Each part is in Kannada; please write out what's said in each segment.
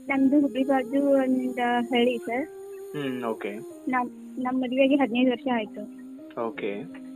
ನಮ್ದು ಹುಬ್ಳಿ ಬಾಜು ಒಂದು ಹಳ್ಳಿ ಸರ್ ಹ್ಮ್ ಓಕೆ ನಮ್ ನಮ್ಮ ಮದುವೆಗೆ ಹದಿನೈದು ವರ್ಷ ಆಯ್ತು ಓಕೆ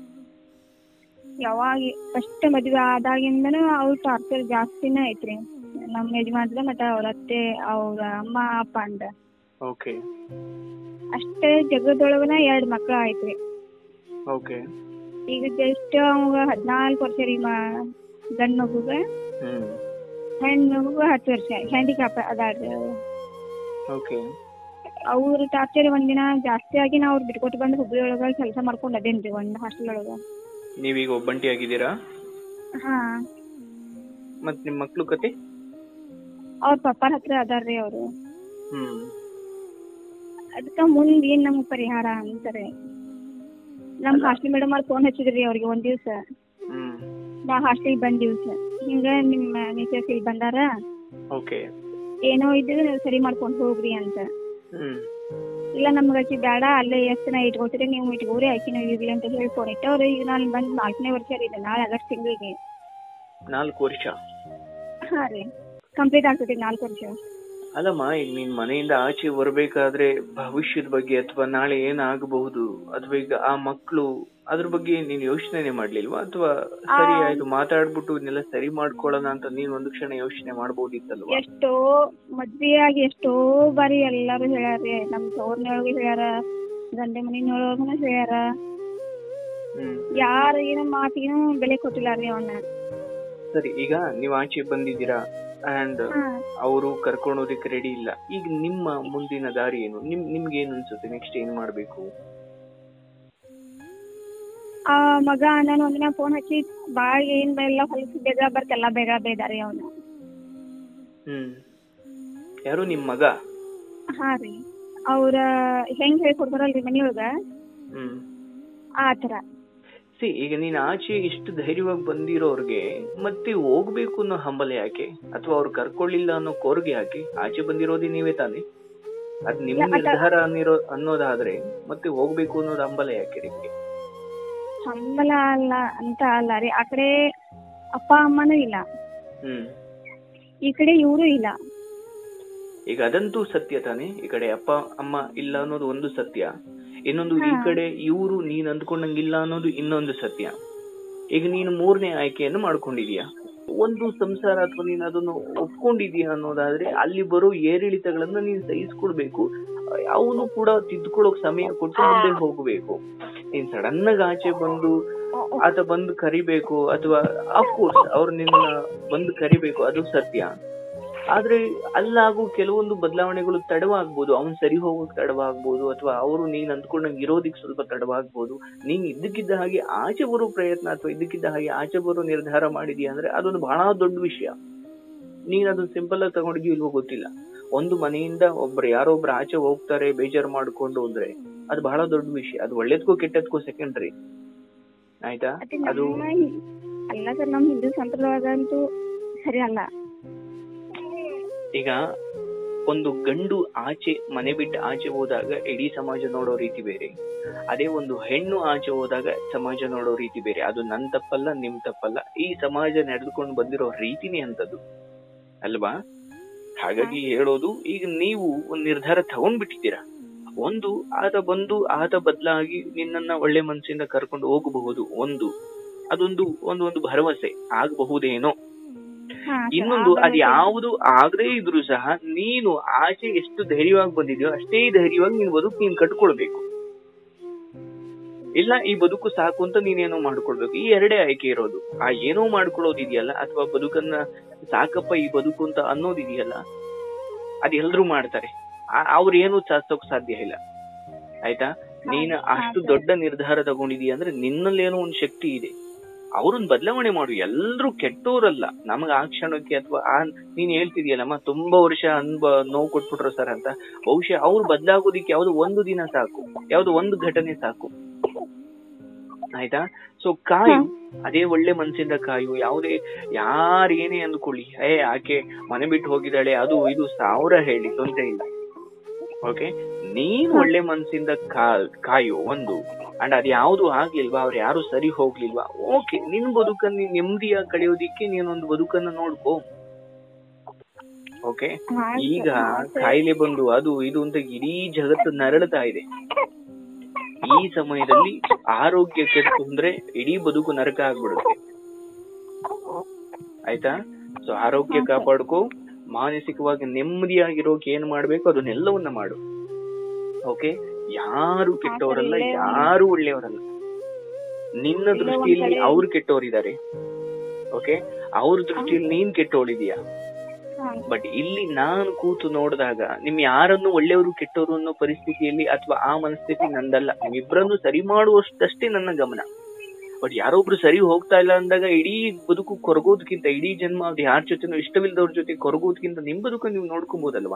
ಯಾವಾಗ ಫಸ್ಟ್ ಮದುವೆ ಆದಾಗಿಂದನೂ ಅವ್ರ ಟಾರ್ಚರ್ ಜಾಸ್ತಿನೇ ಐತ್ರಿ ನಮ್ಮ ಯಜಮಾನ್ರ ಮತ್ತೆ ಅವ್ರ ಅತ್ತೆ ಅವ್ರ ಅಮ್ಮ ಅಪ್ಪ ಅಂದ ಓಕೆ ಅಷ್ಟೇ ಜಗದೊಳಗನ ಎರಡು ಮಕ್ಳು ಆಯ್ತ್ರಿ ಓಕೆ ಈಗ ಜಸ್ಟ್ ಅವಾಗ ಹದಿನಾಲ್ಕು ವರ್ಷ ರೀ ಮ ಗಂಡು ಮಗುಗ ಹ್ಮ್ ಹೆಣ್ಣು ಮಗುಗ ಹತ್ತು ವರ್ಷ ಹ್ಯಾಂಡಿಕ್ಯಾಪ್ ಅದಾಡ್ರಿ ಅವ್ರು ಓಕೆ ಅವ್ರ ಟಾರ್ಚರ್ ಒಂದಿನ ಜಾಸ್ತಿ ಆಗಿ ನಾ ಅವ್ರು ಬಿಟ್ಕೊಟ್ಟು ಬಂದು ಹುಬ್ಳಿ ಒಳಗ ಕೆಲಸ ಮಾಡ್ಕೊಂಡು ಅದೇನ್ರಿ ಒಂದು ಹಾಸ್ಟೆಲ್ ಒಳಗ ನೀವೀಗ ಒಬ್ಬಂಟಿ ಆಗಿದ್ದೀರಾ ಹಾ ಮತ್ ನಿಮ್ ಮಕ್ಳು ಕತೆ ಅವ್ರ ಪಪ್ಪಾರ ಹತ್ರ ಅದಾರ್ರಿ ಅವರು ಹ್ಮ್ ಅದಕ್ಕ ಮುಂದ್ ಏನ್ ನಮ್ಗ್ ಪರಿಹಾರ ಅಂತಾರೆ ನಮ್ ಹಾಸ್ಟೆಲ್ ಮೇಡಮ್ ಅವ್ರು ಫೋನ್ ಹಚ್ಚಿದ್ರಿ ಅವ್ರಿಗೆ ಒಂದ್ ದಿವ್ಸ ಹ್ಮ್ ನಾ ಹಾಸ್ಟೆಲ್ ಬಂದ್ ದಿವ್ಸ ಹಿಂಗ ನಿಮ್ಮ ಮಿಸಸ್ ಇಲ್ಲಿ ಬಂದಾರ ಓಕೆ ಏನೋ ಇದ್ರೆ ನೀವು ಸರಿ ಮಾಡ್ಕೊಂಡ್ ಹೋಗ್ರಿ ಅಂತ ಹ್ಮ್ ಇಲ್ಲ ನಮ್ಗೆ ಆಕಿ ಬೇಡ ಅಲ್ಲೇ ಎಷ್ಟು ನಾ ಇಟ್ಕೋತೀರಿ ನೀವು ಇಟ್ಕೋರಿ ಆಕಿ ನಾವು ಇರ್ಲಿ ಅಂತ ಹೇಳಿ ಫೋನ್ ಇಟ್ಟು ಅವ್ರು ಈಗ ನಾನು ಬಂದ್ ನಾಲ್ಕನೇ ವರ್ಷ ರೀ ಇದು ನಾಳೆ ಆಗಸ್ಟ್ ತಿಂಗಳಿಗೆ ನಾಲ್ಕು ವರ್ಷ ಹಾ ರೀ ಕಂಪ್ಲೀಟ್ ಆಗ್ತೈತಿ ನಾಲ್ಕು ವರ್ಷ ಅಲ್ಲಮ್ಮ ಈಗ ನೀನ್ ಮನೆಯಿಂದ ಆಚೆ ಬರ್ಬೇಕಾದ್ರೆ ಭವಿಷ್ಯದ ಬಗ್ಗೆ ಅಥವಾ ನಾಳೆ ಏನಾಗಬಹುದು ಅಥವಾ ಈಗ ಆ ಮಕ್ಕಳು ಅದ್ರ ಬಗ್ಗೆ ನೀನ್ ಯೋಚನೆ ಮಾಡ್ಲಿಲ್ವಾ ಅಥವಾ ಸರಿ ಆಯ್ತು ಮಾತಾಡ್ಬಿಟ್ಟು ಇದನ್ನೆಲ್ಲ ಸರಿ ಮಾಡ್ಕೊಳ್ಳೋಣ ಅಂತ ನೀನ್ ಒಂದು ಕ್ಷಣ ಯೋಚನೆ ಮಾಡ್ಬೋದಿತ್ತಲ್ವಾ ಎಷ್ಟೋ ಮದ್ವೆಯಾಗಿ ಎಷ್ಟೋ ಬಾರಿ ಎಲ್ಲಾರು ಹೇಳ್ಯಾರ್ರಿ ನಮ್ ತವ್ರನೊಳಗೆ ಹೇಳ್ಯಾರ ಗಂಡೆ ಮನಿನೊಳಗನ ಹೇಳ್ಯಾರ ಹ್ಮ್ ಯಾರ ಏನೋ ಮಾತಿಗೂ ಬೆಲೆ ಕೊಟ್ಟಿಲ್ಲ ರೀ ಅವನ್ನ ಸರಿ ಈಗ ನೀವ್ ಆಚೆ ಬಂದಿದ್ದೀರಾ ಅಂಡ್ ಅವರು ಕರ್ಕೊಂಡೋದಕ್ಕೆ ರೆಡಿ ಇಲ್ಲ ಈಗ ನಿಮ್ಮ ಮುಂದಿನ ದಾರಿ ಏನು ನಿಮ್ ನಿಮ್ಗೆ ಏನ್ ಅನ್ಸುತ್ತೆ ನೆಕ್ಸ್ಟ್ ಏನ್ ಮಾಡ್ಬೇಕು ಆ ಮಗ ನಾನು ಒಂದಿನ ಫೋನ್ ಹಚ್ಚಿ ಬಾಳ ಏನ್ ಎಲ್ಲ ಹೊಲಸು ಬೇಗ ಬರ್ತೆಲ್ಲ ಬೇಗ ಬೇದಾರಿ ಅವನು ಹ್ಮ್ ಯಾರು ನಿಮ್ ಮಗ ಹಾ ರೀ ಅವ್ರ ಹೆಂಗ್ ಹೇಳ್ಕೊಡ್ತಾರಲ್ರಿ ಮನಿಯೊಳಗ ಹ್ಮ್ ಆ ತರ ಸಿ ಈಗ ನೀನ್ ಆಚೆ ಇಷ್ಟು ಧೈರ್ಯವಾಗಿ ಬಂದಿರೋರ್ಗೆ ಮತ್ತೆ ಹೋಗ್ಬೇಕು ಅನ್ನೋ ಹಂಬಲ ಯಾಕೆ ಅಥವಾ ಅವ್ರು ಕರ್ಕೊಳ್ಳಿಲ್ಲ ಅನ್ನೋ ಕೋರ್ಗೆ ಯಾಕೆ ಆಚೆ ಬಂದಿರೋದೇ ನೀವೇ ತಾನೆ ಅದ್ ನಿಮ್ ಇಲ್ಲ, ಅದ- ನಿರ್ಧಾರ ಅನ್ನಿರೋ ಅನ್ನೋದಾದ್ರೆ ಮತ್ತೆ ಹೋಗ್ಬೇಕು ಅನ್ನೋದು ಹಂಬಲ ಯಾಕೆ ನಿಮ್ಗೆ ಹಂಬಲ ಅಲ್ಲ ಅಂತ ಅಲ್ಲ ರೀ ಆ ಕಡೆ ಅಪ್ಪ ಅಮ್ಮನೂ ಇಲ್ಲ ಹ್ಮ್ ಈ ಕಡೆ ಇವರು ಇಲ್ಲ ಈಗ ಅದಂತೂ ಸತ್ಯ ತಾನೆ ಈ ಕಡೆ ಅಪ್ಪ ಅಮ್ಮ ಇಲ್ಲ ಅನ್ನೋದು ಒಂದು ಸತ್ಯ ಇನ್ನೊಂದು ಈ ಹಾ. ಕಡೆ ಇವರು ನೀನ್ ಅಂದ್ಕೊಂಡಂಗಿಲ್ಲ ಅನ್ನೋದು ಇನ್ನೊಂದು ಸತ್ಯ ಈಗ ನೀನು ಮೂರನೇ ಆಯ್ಕೆಯನ್ನು ಮಾಡ್ಕೊಂಡಿದೀಯ ಒಂದು ಸಂಸಾರ ಅಥವಾ ನೀನು ಅದನ್ನು ಒಪ್ಕೊಂಡಿದೀಯ ಅನ್ನೋದಾದ್ರೆ ಅಲ್ಲಿ ಬರೋ ಏರಿಳಿತಗಳನ್ನ ನೀನ್ ಸಹಿಸ್ಕೊಳ್ಬೇಕು ಅವನು ಕೂಡ ತಿದ್ದುಕೊಳ್ಳೋಕ್ ಸಮಯ ಕೊಟ್ಟು ಮುಂದೆ ಹೋಗ್ಬೇಕು ನೀನ್ ಸಡನ್ ಆಗಿ ಆಚೆ ಬಂದು ಆತ ಬಂದು ಕರಿಬೇಕು ಅಥವಾ ಅಫ್ಕೋರ್ಸ್ ಅವ್ರು ನಿನ್ನ ಬಂದು ಕರಿಬೇಕು ಅದು ಸತ್ಯ ಆದ್ರೆ ಅಲ್ಲಾಗೋ ಕೆಲವೊಂದು ಬದಲಾವಣೆಗಳು ತಡವಾಗ್ಬೋದು ಅವ್ನ್ ಸರಿ ಹೋಗೋಕ್ ತಡವಾಗ್ಬೋದು ಅಥವಾ ಅವರು ನೀನ್ ಅಂದ್ಕೊಂಡಂಗ್ ಇರೋದಿಕ್ ಸ್ವಲ್ಪ ತಡವಾಗ್ಬೋದು ನೀನ್ ಇದ್ದಕ್ಕಿದ್ದ ಹಾಗೆ ಆಚೆ ಬರೋ ಪ್ರಯತ್ನ ಅಥವಾ ಇದ್ದಕ್ಕಿದ್ದ ಹಾಗೆ ಆಚೆ ಬರೋ ನಿರ್ಧಾರ ಮಾಡಿದ್ಯಾ ಅಂದ್ರೆ ಅದೊಂದು ಬಹಳ ದೊಡ್ಡ ವಿಷಯ ನೀನ್ ಅದನ್ನ ಸಿಂಪಲ್ ಆಗಿ ತಗೊಂಡಿದ್ಯೋ ಇಲ್ವೋ ಗೊತ್ತಿಲ್ಲ ಒಂದು ಮನೆಯಿಂದ ಒಬ್ರು ಯಾರೋ ಒಬ್ರು ಆಚೆ ಹೋಗ್ತಾರೆ ಬೇಜಾರ್ ಮಾಡ್ಕೊಂಡು ಅಂದ್ರೆ ಅದು ಬಹಳ ದೊಡ್ಡ ವಿಷಯ ಅದು ಒಳ್ಳೇದ್ಕೋ ಕೆಟ್ಟದ್ಕೋ ಸೆಕೆಂಡ್ರಿ ಆಯ್ತಾ ಅದೇ ಅದು ನಮ್ಮ ಹಿ- ಅಲ್ಲ ಸರ್ ನಮ್ ಹಿಂದೂ ಸಂಪ್ರದಾಯ ಅಂತೂ ಸರಿ ಅಲ್ಲ ಈಗ ಒಂದು ಗಂಡು ಆಚೆ ಮನೆ ಬಿಟ್ಟು ಆಚೆ ಹೋದಾಗ ಇಡೀ ಸಮಾಜ ನೋಡೋ ರೀತಿ ಬೇರೆ ಅದೇ ಒಂದು ಹೆಣ್ಣು ಆಚೆ ಹೋದಾಗ ಸಮಾಜ ನೋಡೋ ರೀತಿ ಬೇರೆ ಅದು ನನ್ ತಪ್ಪಲ್ಲ ನಿಮ್ ತಪ್ಪಲ್ಲ ಈ ಸಮಾಜ ನಡೆದುಕೊಂಡು ಬಂದಿರೋ ರೀತಿನೇ ಅಂತದ್ದು ಅಲ್ವಾ ಹಾಗಾಗಿ ಹೇಳೋದು ಈಗ ನೀವು ಒಂದು ನಿರ್ಧಾರ ತಗೊಂಡ್ಬಿಟ್ಟಿದ್ದೀರಾ ಒಂದು ಆತ ಬಂದು ಆತ ಬದಲಾಗಿ ನಿನ್ನನ್ನ ಒಳ್ಳೆ ಮನಸ್ಸಿಂದ ಕರ್ಕೊಂಡು ಹೋಗಬಹುದು ಒಂದು ಅದೊಂದು ಒಂದು ಒಂದು ಭರವಸೆ ಆಗಬಹುದೇನೋ ಹಾ, ಸರ್, ಇನ್ನೊಂದು ಆ ಅದ್ ಭರವಸೆ- ಯಾವುದು ಆಗದೇ ಇದ್ರು ಸಹ ನೀನು ಆಚೆ ಎಷ್ಟು ಧೈರ್ಯವಾಗಿ ಬಂದಿದ್ಯೋ ಅಷ್ಟೇ ಧೈರ್ಯವಾಗಿ ನೀನ್ ಬದುಕು ನೀನ್ ಕಟ್ಕೊಳ್ಬೇಕು ಇಲ್ಲ ಈ ಬದುಕು ಸಾಕು ಅಂತ ನೀನೇನೋ ಮಾಡ್ಕೊಳ್ಬೇಕು ಈ ಎರಡೇ ಆಯ್ಕೆ ಇರೋದು ಆ ಏನೋ ಮಾಡ್ಕೊಳ್ಳೋದಿದೆಯಲ್ಲ ಅಥವಾ ಬದುಕನ್ನ ಸಾಕಪ್ಪ ಈ ಬದುಕು ಅಂತ ಅನ್ನೋದಿದೆಯಲ್ಲ ಅದ್ ಎಲ್ರು ಮಾಡ್ತಾರೆ ಆ- ಅವ್ರು ಏನು ಸಾಧಿಸೋಕ್ ಸಾಧ್ಯ ಇಲ್ಲ ಆಯ್ತಾ ನೀನ್ ಹಾ, ಅಷ್ಟು ಸರಿ. ದೊಡ್ಡ ನಿರ್ಧಾರ ತಗೊಂಡಿದೀಯ ಅಂದ್ರೆ ನಿನ್ನಲ್ಲೇನೋ ಒಂದು ಶಕ್ತಿ ಇದೆ ಅವ್ರನ್ನ ಬದಲಾವಣೆ ಮಾಡು ಎಲ್ರು ಕೆಟ್ಟೋರಲ್ಲ ನಮಗ ಆ ಕ್ಷಣಕ್ಕೆ ಅಥವಾ ಆ ನೀನ್ ಹೇಳ್ತಿದ್ಯಲ್ಲಮ್ಮ ತುಂಬಾ ವರ್ಷ ಅನ್ಬ ನೋವು ಕೊಟ್ಬಿಟ್ರು ಸರ್ ಅಂತ ಬಹುಶಃ ಅವ್ರು ಬದಲಾಗೋದಿಕ್ಕೆ ಯಾವ್ದು ಒಂದು ದಿನ ಸಾಕು ಯಾವ್ದು ಒಂದು ಘಟನೆ ಸಾಕು ಆಯ್ತಾ ಸೊ ಕಾಯು ಅದೇ ಒಳ್ಳೆ ಮನ್ಸಿಂದ ಕಾಯು ಯಾವುದೇ ಯಾರು ಏನೇ ಅಂದ್ಕೊಳ್ಳಿ ಏ ಆಕೆ ಮನೆ ಬಿಟ್ಟು ಹೋಗಿದ್ದಾಳೆ ಅದು ಇದು ಸಾವಿರ ಹೇಳಿ ತೊಂದ್ರೆ ಇಲ್ಲ ಓಕೆ ನೀನ್ ಒಳ್ಳೆ ಮನ್ಸಿಂದ ಕಾ- ಕಾಯು ಒಂದು ಅಂಡ್ ಅದ್ ಯಾವ್ದು ಆಗ್ಲಿಲ್ವಾ ಅವ್ರು ಯಾರು ಸರಿ ಹೋಗ್ಲಿಲ್ವಾ ಓಕೆ ನಿನ್ ಬದುಕನ್ನ ನೀನ್ ನೆಮ್ಮದಿಯಾಗಿ ಕಳೆಯೋದಿಕ್ಕೆ ನೀನೊಂದು ಬದುಕನ್ನ ನೋಡ್ಕೋ ಓಕೆ ಹಾ ಈಗ ಸರ್, ಹಾ ಸರ್. ಕಾಯಿಲೆ ಬಂದು ಅದು ಇದು ಅಂತ ಇಡೀ ಜಗತ್ತು ನರಳುತ್ತಾ ಇದೆ ಈ ಸಮಯದಲ್ಲಿ ಆರೋಗ್ಯ ಕೆಟ್ಟು ಅಂದ್ರೆ ಇಡೀ ಬದುಕು ನರಕ ಆಗ್ಬಿಡುತ್ತೆ ಆಯ್ತಾ ಸೊ ಆರೋಗ್ಯ ಕಾಪಾಡ್ಕೋ ಮಾನಸಿಕವಾಗಿ ನೆಮ್ಮದಿಯಾಗಿರೋಕೆ ಏನ್ ಮಾಡ್ಬೇಕು ಅದನ್ನೆಲ್ಲವನ್ನ ಮಾಡು ಓಕೆ ಯಾರು ಕೆಟ್ಟವರಲ್ಲ ಇಲ್ಲೇ ಒಂದು- ಯಾರು ಒಳ್ಳೆಯವರಲ್ಲ ನಿನ್ನ ಇಲ್ಲೇ ಒಂದ್ ದೃಷ್ಟಿಯಲ್ಲಿ ಕಡೆ- ಅವ್ರು ಕೆಟ್ಟವರಿದ್ದಾರೆ ಓಕೆ ಅವ್ರ ದೃಷ್ಟಿಯಲ್ಲಿ ನೀನ್ ಕೆಟ್ಟವಳಿದೀಯಾ ಹಾ. ಬಟ್ ಇಲ್ಲಿ ನಾನು ಕೂತು ನೋಡಿದಾಗ ನಿಮ್ ಯಾರನ್ನು ಒಳ್ಳೆಯವರು ಕೆಟ್ಟವರು ಅನ್ನೋ ಪರಿಸ್ಥಿತಿಯಲ್ಲಿ ಅಥವಾ ಆ ಮನಸ್ಥಿತಿ ನಂದಲ್ಲ ನಿಮ್ಮಿಬ್ಬರನ್ನು ಸರಿ ಮಾಡುವಷ್ಟಷ್ಟೇ ನನ್ನ ಗಮನ ಬಟ್ ಯಾರೊಬ್ರು ಸರಿ ಹೋಗ್ತಾ ಇಲ್ಲ ಅಂದಾಗ ಇಡೀ ಬದುಕು ಕೊರಗೋದಕ್ಕಿಂತ ಇಡೀ ಜನ್ಮ ಅದು ಯಾರ ಜೊತೆನೂ ಇಷ್ಟವಿಲ್ಲದವ್ರ ಜೊತೆ ಕೊರಗೋದಕ್ಕಿಂತ ನಿಮ್ ಬದುಕು ನೀವು ನೋಡ್ಕೊಬೋದಲ್ವಾ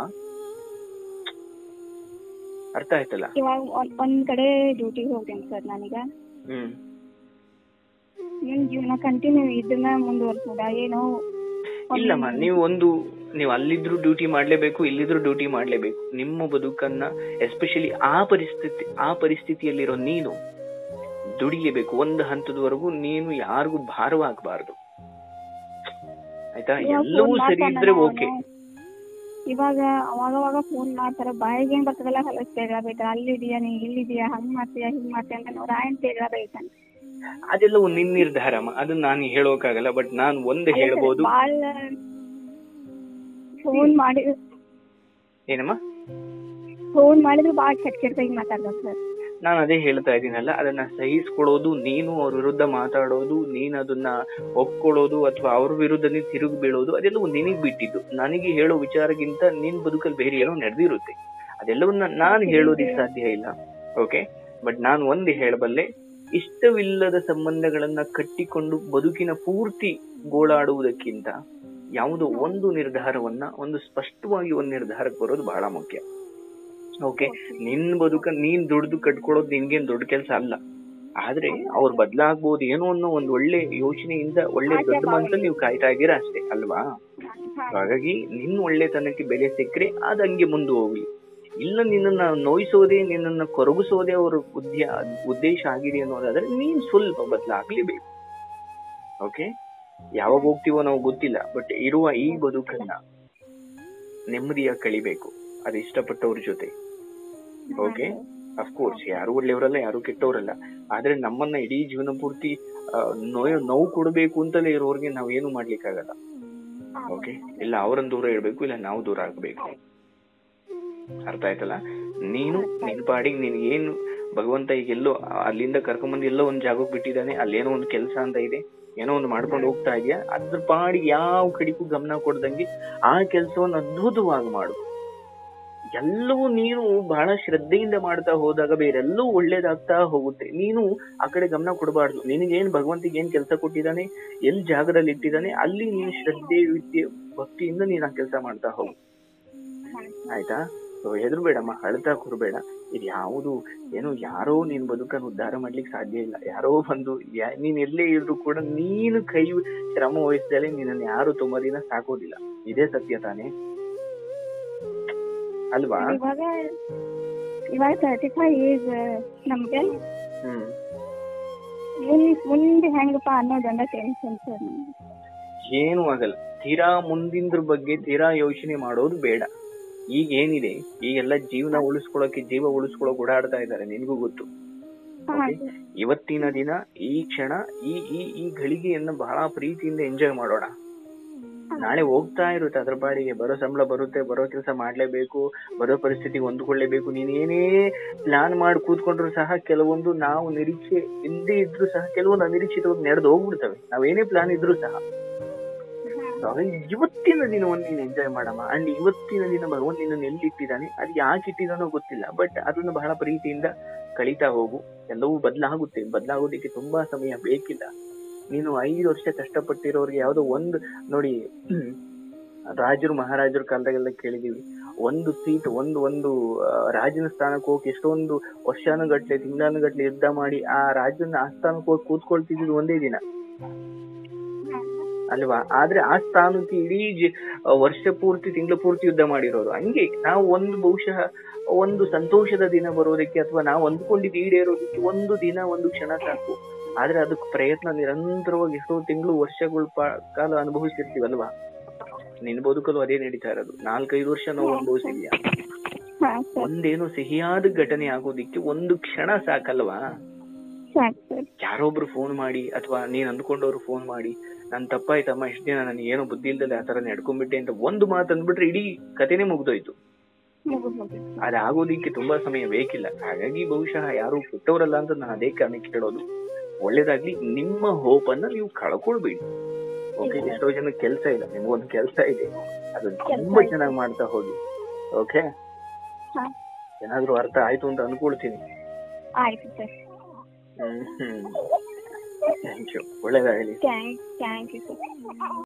ಅರ್ಥ ಆಯ್ತಲ್ಲ ಇವಾಗ ಒಂದ್- ಒಂದ್ ಕಡೆ ಡ್ಯೂಟಿಗೆ ಹೋಗ್ತೇನೆ ಸರ್ ನಾನೀಗ ಹ್ಮ್ ನಿಮ್ ಜೀವನ ಕಂಟಿನ್ಯೂ ಇದನ್ನ ಮುಂದುವರ್ಸೋದ ಏನೋ ಒಂದ್- ಇಲ್ಲಮ್ಮ ನೀವು ಒಂದು ನೀವು ಅಲ್ಲಿದ್ರು ಡ್ಯೂಟಿ ಮಾಡ್ಲೇಬೇಕು ಇಲ್ಲಿದ್ರು ಡ್ಯೂಟಿ ಮಾಡ್ಲೇಬೇಕು ನಿಮ್ಮ ಬದುಕನ್ನ ಎಸ್ಪೆಷಲಿ ಆ ಪರಿಸ್ಥಿತಿ ಆ ಪರಿಸ್ಥಿತಿಯಲ್ಲಿರೋ ನೀನು ದುಡಿಲೇಬೇಕು ಒಂದು ಹಂತದವರೆಗೂ ನೀನು ಯಾರಿಗೂ ಭಾರವಾಗಬಾರ್ದು ಆಯ್ತಾ ಇವಾಗ ಎಲ್ಲವೂ phone ಸರಿ ಮಾಡ್ತಾನಲ್ಲ ಇದ್ರೆ ಅವ್ನು. ಓಕೆ ಇವಾಗ ಅವಾಗ ಅವಾಗ ಫೋನ್ ಮಾಡ್ತಾರ ಬಾಯಿಗೆ ಏನ್ ಬರ್ತದಲ್ಲ ಹೊಲಸ್ ತೇಗಳ ಬೈತಾರ ಅಲ್ಲಿದೀಯಾ ನೀ ಇಲ್ಲಿದೀಯಾ ಹಂಗ್ ಮಾಡ್ತೀಯಾ ಹಿಂಗ್ ಮಾಡ್ತೀಯ ಅಂತ ನೋಡ ಆಯನ್ ತೇಗಳ ಬೈತಾನ ಅದೆಲ್ಲವೂ ನಿನ್ನ ನಿರ್ಧಾರಮ್ಮ ಅದನ್ನ ನಾನು ಹೇಳೋಕಾಗಲ್ಲ ಬಟ್ ನಾನು ಒಂದು ಹೇಳ್ಬೋದು ಬಾಳ ಫೋನ್ ಮಾಡಿ ಏನಮ್ಮ ಫೋನ್ ಮಾಡಿದ್ರು ಬಾಳ ಕೆಟ್ಟ ಕೆಟ್ಟದಾಗಿ ಮಾತಾಡ್ದ ಸರ್ ನಾನು ಅದೇ ಹೇಳ್ತಾ ಇದ್ದೀನಲ್ಲ ಅದನ್ನ ಸಹಿಸ್ಕೊಳ್ಳೋದು ನೀನು ಅವ್ರ ವಿರುದ್ಧ ಮಾತಾಡೋದು ನೀನ್ ಅದನ್ನ ಒಪ್ಕೊಳ್ಳೋದು ಅಥವಾ ಅವ್ರ ವಿರುದ್ಧನೇ ತಿರುಗಿ ಬೀಳೋದು ಅದೆಲ್ಲವೂ ನಿನಗ್ ಬಿಟ್ಟಿದ್ದು ನನಗೆ ಹೇಳೋ ವಿಚಾರಕ್ಕಿಂತ ನಿನ್ ಬದುಕಲ್ಲಿ ಬೇರೆ ಏನೋ ನಡೆದಿರುತ್ತೆ ಅದೆಲ್ಲವನ್ನ ನಾನು ಹೇಳೋದಿಕ್ ಸಾಧ್ಯ ಇಲ್ಲ ಓಕೆ ಬಟ್ ನಾನು ಒಂದು ಹೇಳಬಲ್ಲೆ ಇಷ್ಟವಿಲ್ಲದ ಸಂಬಂಧಗಳನ್ನ ಕಟ್ಟಿಕೊಂಡು ಬದುಕಿನ ಪೂರ್ತಿ ಗೋಳಾಡುವುದಕ್ಕಿಂತ ಯಾವುದೋ ಒಂದು ನಿರ್ಧಾರವನ್ನ ಒಂದು ಸ್ಪಷ್ಟವಾಗಿ ಒಂದು ನಿರ್ಧಾರಕ್ಕೆ ಬರೋದು ಬಹಳ ಮುಖ್ಯ ಓಕೆ ನಿನ್ ಬದುಕ ನೀನ್ ದುಡ್ದು ಕಟ್ಕೊಳ್ಳೋದು ನಿನ್ಗೇನ್ ದೊಡ್ಡ ಕೆಲಸ ಅಲ್ಲ ಆದ್ರೆ ಅವ್ರು ಬದ್ಲಾಗ್ಬೋದು ಏನೋ ಅನ್ನೋ ಒಂದ್ ಒಳ್ಳೆ ಯೋಚನೆಯಿಂದ ಒಳ್ಳೆ ದೊಡ್ಡ ಮನ್ಸಲ್ಲಿ ನೀವು ಕಾಯ್ತಾ ಇದ್ದೀರಾ ಅಷ್ಟೇ ಅಲ್ವಾ ಹಾಗಾಗಿ ನಿನ್ ಒಳ್ಳೆತನಕ್ಕೆ ಬೆಲೆ ಸಿಕ್ಕರೆ ಅದ್ ಹಂಗೆ ಮುಂದೆ ಹೋಗ್ಲಿ ಇಲ್ಲ ನಿನ್ನನ್ನ ನೋಯಿಸೋದೇ ನಿನ್ನನ್ನ ಕೊರಗಿಸೋದೇ ಅವ್ರ ಉದ್ಯ ಉದ್ದೇಶ ಆಗಿದೆ ಅನ್ನೋದಾದ್ರೆ ನೀನ್ ಸ್ವಲ್ಪ ಬದಲಾಗ್ಲೇಬೇಕು ಓಕೆ ಯಾವಾಗ ಹೋಗ್ತೀವೋ ನಾವು ಗೊತ್ತಿಲ್ಲ ಬಟ್ ಇರುವ ಈ ಬದುಕನ್ನ ನೆಮ್ಮದಿಯಾಗಿ ಕಳಿಬೇಕು ಅದು ಇಷ್ಟಪಟ್ಟವ್ರ ಜೊತೆ ಓಕೆ ಅಫ್ಕೋರ್ಸ್ ಯಾರು ಒಳ್ಳೆಯವರಲ್ಲ ಯಾರು ಕೆಟ್ಟವರಲ್ಲ ಆದ್ರೆ ನಮ್ಮನ್ನ ಇಡೀ ಜೀವನ ಪೂರ್ತಿ ಆ, ನೋವು ನೋವು ಕೊಡಬೇಕು ಅಂತಲೇ ಇರೋರ್ಗೆ ನಾವೇನು ಮಾಡ್ಲಿಕ್ಕಾಗಲ್ಲ ಓಕೆ ಇಲ್ಲ ಅವರನ್ನ ದೂರ ಇಡ್ಬೇಕು ಇಲ್ಲ ನಾವು ದೂರ ಆಗ್ಬೇಕು ಅರ್ಥ ಆಯ್ತಲ್ಲ ನೀನು ನಿನ್ ಪಾಡಿಗೆ ನಿನ್ಗೆ ಏನು ಭಗವಂತ ಈಗ ಎಲ್ಲೋ ಅಲ್ಲಿಂದ ಕರ್ಕೊಂಬಂದು ಎಲ್ಲೋ ಒಂದ್ ಜಾಗಕ್ಕೆ ಬಿಟ್ಟಿದ್ದಾನೆ ಅಲ್ಲೇನೋ ಒಂದು ಕೆಲಸ ಅಂತ ಇದೆ ಏನೋ ಒಂದು ಮಾಡ್ಕೊಂಡು ಹೋಗ್ತಾ ಇದೆಯಾ ಅದ್ರ ಪಾಡಿಗೆ ಯಾವ ಕಡೆಗೂ ಗಮನ ಕೊಡ್ದಂಗೆ ಆ ಕೆಲಸವನ್ನು ಅದ್ಭುತವಾಗಿ ಮಾಡು ಎಲ್ಲವೂ ನೀನು ಬಹಳ ಶ್ರದ್ಧೆಯಿಂದ ಮಾಡ್ತಾ ಹೋದಾಗ ಬೇರೆಲ್ಲವೂ ಒಳ್ಳೇದಾಗ್ತಾ ಹೋಗುತ್ತೆ ನೀನು ಆ ಕಡೆ ಗಮನ ಕೊಡಬಾರ್ದು ನಿನಗೇನ್ ಭಗವಂತಿಗೆ ಏನ್ ಕೆಲಸ ಕೊಟ್ಟಿದ್ದಾನೆ ಎಲ್ ಜಾಗದಲ್ಲಿ ಇಟ್ಟಿದ್ದಾನೆ ಅಲ್ಲಿ ನೀನು ಶ್ರದ್ಧೆ ವಿದ್ಯೆ ಭಕ್ತಿಯಿಂದ ನೀನ್ ಆ ಕೆಲಸ ಮಾಡ್ತಾ ಹೋಗು ಆಯ್ತಾ ಸೊ ಹೆದ್ರು ಬೇಡಮ್ಮ ಅಳ್ತಾ ಕೂರ್ಬೇಡ ಇದು ಯಾವುದು ಏನು ಯಾರೋ ನಿನ್ ಬದುಕನ್ನು ಉದ್ಧಾರ ಮಾಡ್ಲಿಕ್ಕೆ ಸಾಧ್ಯ ಇಲ್ಲ ಯಾರೋ ಬಂದು ಯಾ- ನೀನ್ ಎಲ್ಲೇ ಇದ್ರು ಕೂಡ ನೀನು ಕೈ ಶ್ರಮ ವಹಿಸಿದಲ್ಲಿ ನಿನ್ನನ್ನು ಯಾರು ತುಂಬಾ ದಿನ ಸಾಕೋದಿಲ್ಲ ಇದೇ ಸತ್ಯ ತಾನೇ ಅಲ್ವಾ ಇವಾಗ ಇವಾಗ ತರ್ಟಿ ಫೈವ್ ಏಜ್ ನಮ್ಗೆ ಹ್ಮ್ ಮುಂದ್ ಮುಂದೆ ಹೆಂಗಪ್ಪ ಅನ್ನೋದೊಂದ ಟೆನ್ಷನ್ ಸರ್ ನಮ್ಗೆ ಏನು ಆಗಲ್ಲ ತೀರಾ ಮುಂದಿಂದ್ರ ಬಗ್ಗೆ ತೀರಾ ಯೋಚನೆ ಮಾಡೋದು ಬೇಡ ಈಗ ಏನಿದೆ ಈಗೆಲ್ಲ ಜೀವನ ಉಳಿಸ್ಕೊಳಕ್ಕೆ ಜೀವ ಉಳಿಸ್ಕೊಳಕ್ ಓಡಾಡ್ತಾ ಇದ್ದಾರೆ ನಿನ್ಗೂ ಗೊತ್ತು ಹಾ Okay. ಇವತ್ತಿನ ದಿನ ಈ ಕ್ಷಣ ಈ ಈ ಈ ಗಳಿಗೆಯನ್ನ ಬಹಳ ಪ್ರೀತಿಯಿಂದ ಎಂಜಾಯ್ ಮಾಡೋಣ ನಾಳೆ ಹೋಗ್ತಾ ಇರುತ್ತೆ ಅದ್ರ ಪಾಡಿಗೆ ಬರೋ ಸಂಬಳ ಬರುತ್ತೆ ಬರೋ ಕೆಲಸ ಮಾಡ್ಲೇಬೇಕು ಬರೋ ಪರಿಸ್ಥಿತಿಗೆ ಹೊಂದ್ಕೊಳ್ಳೇಬೇಕು ನೀನ್ ಏನೇ ಪ್ಲಾನ್ ಮಾಡಿ ಕೂತ್ಕೊಂಡ್ರು ಸಹ ಕೆಲವೊಂದು ನಾವು ನಿರೀಕ್ಷೆ ಇಲ್ಲದೆ ಇದ್ರು ಸಹ ಕೆಲವೊಂದು ಅನಿರೀಕ್ಷಿತವಾಗಿ ನಡೆದು ಹೋಗ್ಬಿಡ್ತವೆ ನಾವೇನೇ ಪ್ಲಾನ್ ಇದ್ರು ಸಹ ಹಾಗಾಗಿ ಇವತ್ತಿನ ದಿನವನ್ನು ನೀನು ಎಂಜಾಯ್ ಮಾಡಮ್ಮ ಅಂಡ್ ಇವತ್ತಿನ ದಿನ ಭಗವಂತ ನಿನ್ನನ್ನು ಎಲ್ಲಿ ಇಟ್ಟಿದ್ದಾನೆ ಅದು ಯಾಕೆ ಇಟ್ಟಿದಾನೋ ಗೊತ್ತಿಲ್ಲ ಬಟ್ ಅದನ್ನ ಬಹಳ ಪ್ರೀತಿಯಿಂದ ಕಳೀತಾ ಹೋಗು ಎಲ್ಲವೂ ಬದಲಾಗುತ್ತೆ ಬದಲಾಗೋದಕ್ಕೆ ತುಂಬಾ ಸಮಯ ಬೇಕಿಲ್ಲ ನೀನು ಐದು ವರ್ಷ ಕಷ್ಟಪಟ್ಟಿರೋರ್ಗೆ ಯಾವ್ದೋ ಒಂದು ನೋಡಿ ಹ್ಮ್, ರಾಜರು ಮಹಾರಾಜರ ಕಾಲದಾಗೆಲ್ಲ ಕೇಳಿದೀವಿ ಒಂದು ಸೀಟ್ ಒಂದು ಒಂದು ಆ, ರಾಜನ ಸ್ಥಾನಕ್ಕೆ ಹೋಗಿ ಎಷ್ಟೊಂದು ವರ್ಷಾನುಗಟ್ಲೆ ತಿಂಗಳಾನುಗಟ್ಲೆ ಯುದ್ಧ ಮಾಡಿ ಆ ರಾಜನ ಆಸ್ಥಾನಕ್ಕೆ ಹೋಗಿ ಕೂತ್ಕೊಳ್ತಿದ್ದು ಒಂದೇ ದಿನ ಅಲ್ವಾ ಆದ್ರೆ ಆ ಸ್ಥಾನಕ್ಕೆ ಇಡೀ ಜಿ- ವರ್ಷ ಪೂರ್ತಿ ತಿಂಗಳ ಪೂರ್ತಿ ಯುದ್ಧ ಮಾಡಿರೋರು ಹಂಗೆ ನಾವು ಒಂದು ಬಹುಶಃ ಒಂದು ಸಂತೋಷದ ದಿನ ಬರೋದಕ್ಕೆ ಅಥವಾ ನಾವು ಅಂದ್ಕೊಂಡಿದ್ದು ಈಡೇರೋದಕ್ಕೆ ಒಂದು ದಿನ ಒಂದು ಕ್ಷಣ ಸಾಕು ಆದ್ರೆ ಅದಕ್ಕೆ ಪ್ರಯತ್ನ ನಿರಂತರವಾಗಿ ಎಷ್ಟೋ ತಿಂಗಳು ವರ್ಷಗಳ ಪಾ- ಕಾಲ ಅನುಭವಿಸಿರ್ತೀವಲ್ವಾ ನಿನ್ ಬದುಕಲು ಅದೇ ನಡೀತಾ ಇರೋದು ನಾಲ್ಕೈದು ವರ್ಷ ನಾವು ಅನುಭವಿಸಿದ್ಯಾ ಹಾ ಸರ್ ಒಂದೇನು ಸಿಹಿಯಾದ ಘಟನೆ ಆಗೋದಿಕ್ಕೆ ಒಂದು ಕ್ಷಣ ಸಾಕಲ್ವಾ ಸಾಕು ಸರ್ ಯಾರೊಬ್ರು ಫೋನ್ ಮಾಡಿ ಅಥವಾ ನೀನ್ ಅಂದ್ಕೊಂಡವ್ರು ಫೋನ್ ಮಾಡಿ ನನ್ ತಪ್ಪಾಯ್ತಮ್ಮ ಇಷ್ಟ ದಿನ ನನಗೆ ಏನೋ ಬುದ್ಧಿ ಇಲ್ದಲೆ ಆತರ ನಡ್ಕೊಂಡ್ಬಿಟ್ಟೆ ಅಂತ ಒಂದು ಮಾತು ಅಂದ್ಬಿಟ್ರೆ ಇಡೀ ಕಥೆನೇ ಮುಗ್ದೋಯ್ತು ಮುಗಿದು ಮುಗಿದು ಅದಾಗೋದಿಕ್ಕೆ ತುಂಬಾ ಸಮಯ ಬೇಕಿಲ್ಲ ಹಾಗಾಗಿ ಬಹುಶಃ ಯಾರು ಕೆಟ್ಟವರಲ್ಲ ಅಂತ ನಾನು ಅದೇ ಕಾರಣಕ್ಕೆ ಹೇಳೋದು ಒಳ್ಳೇದಾಗ್ಲಿ ನಿಮ್ಮ ಹೋಪ್ ಅನ್ನ ನೀವು ಕಳ್ಕೊಳ್ಬೇಡಿ ಓಕೆ ಎಷ್ಟೋ ಜನ ಕೆಲಸ ಇಲ್ಲ ನಿಮ್ಗೊಂದು ಕೆಲಸ ಇದೆ ಅದನ್ನ ತುಂಬಾ ಚೆನ್ನಾಗಿ ಮಾಡ್ತಾ ಹೋಗಿ ಓಕೆ ಹಾ ಏನಾದ್ರೂ ಅರ್ಥ ಆಯ್ತು ಅಂತ ಅನ್ಕೊಳ್ತೀನಿ ಆಯ್ತು sir hmm hmm thank you ಒಳ್ಳೇದಾಗಲಿ ಥ್ಯಾಂಕ್ ಥ್ಯಾಂಕ್ ಯು ಸರ್